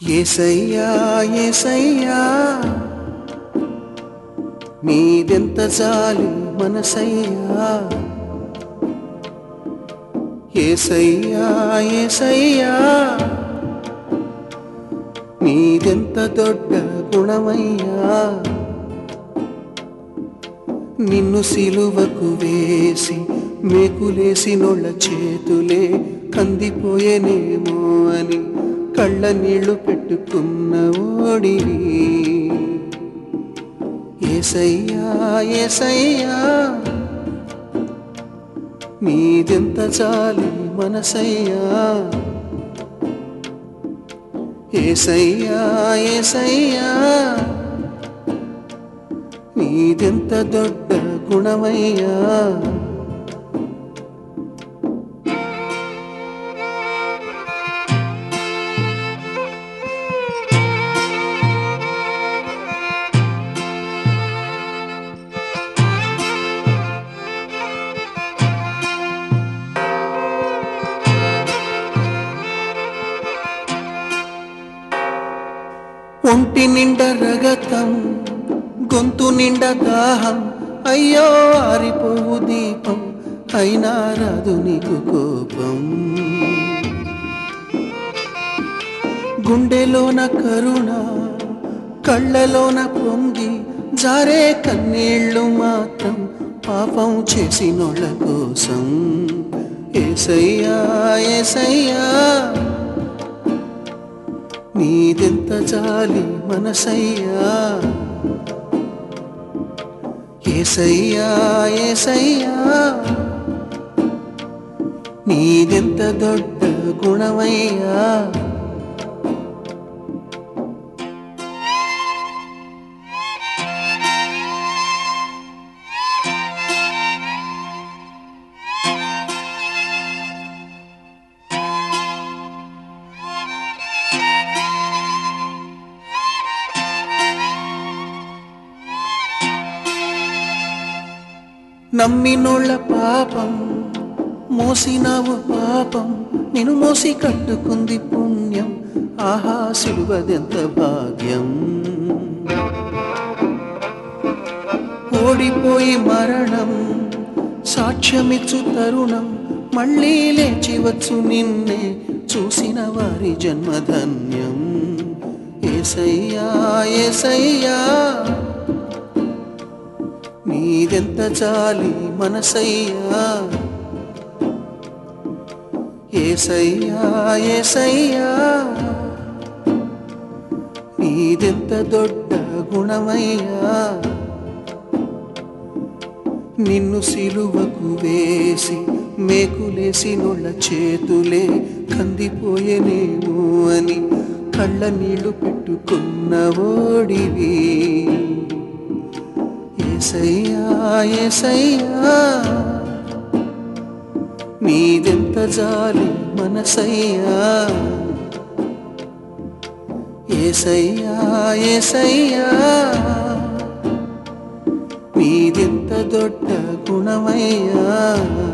ఏసయ్యా ఏసయ్యా నీదెంత జాలి మనసయ్యా ఏసయ్యా ఏసయ్యా నీదెంత దొడ్డ గుణమయ్యా నిన్ను సిలువకు వేసి మేకులేసినోళ్ళ చేతులే కందిపోయేనేమో అని కళ్ళ నీళ్లు పెట్టుకున్న ఓడివి ఏసయ్యా ఏసయ్యా నీదెంత చాలి మనసయ్యా ఏసయ్యా ఏసయ్యా నీదెంత దొడ్డ గుణమయ్యా ఒంటి నిండా రగతం గొంతు నిండా దాహం అయ్యో ఆరిపోవు దీపం అయినా రాదు నీకు కోపం గుండెలోన కరుణ కళ్ళలోన పొంగి జారే కన్నీళ్ళు మాత్రం పాపం చేసినోళ్ళ కోసం ఏసయ్యా ఏసయ్యా నీదెంత జాలి మనసయ్యా ఏసయ్యా ఏసయ్యా నీదెంత దొడ్డ గుణమయ్యా నమ్మినోళ్ళ పాపం మోసినావు పాపం నిన్ను మోసి కట్టుకుంది పుణ్యం ఆహా సిలువదెంత భాగ్యం ఓడిపోయి మరణం సాక్ష్యమిచ్చు తరుణం మళ్ళీ లేచి వచ్చు నిన్నే చూసిన వారి జన్మధన్యం ఏసయ్యా ఏసయ్యా నీదెంత చాలి మనసయ్యా ఏసయ్యా ఏసయ్యా నీదెంత దొడ్డ గుణమయ్యా నిన్ను సిలువకు వేసి మేకులేసినోళ్ళ చేతులే కందిపోయేనేమో అని కళ్ళ నీళ్లు పెట్టుకున్న ఓడివి ఏసయ్యా ఏసయ్యా నీదెంత జాలి మనసయ్యా ఏసయ్యా ఏసయ్యా నీదెంత దొడ్డ గుణమయ్యా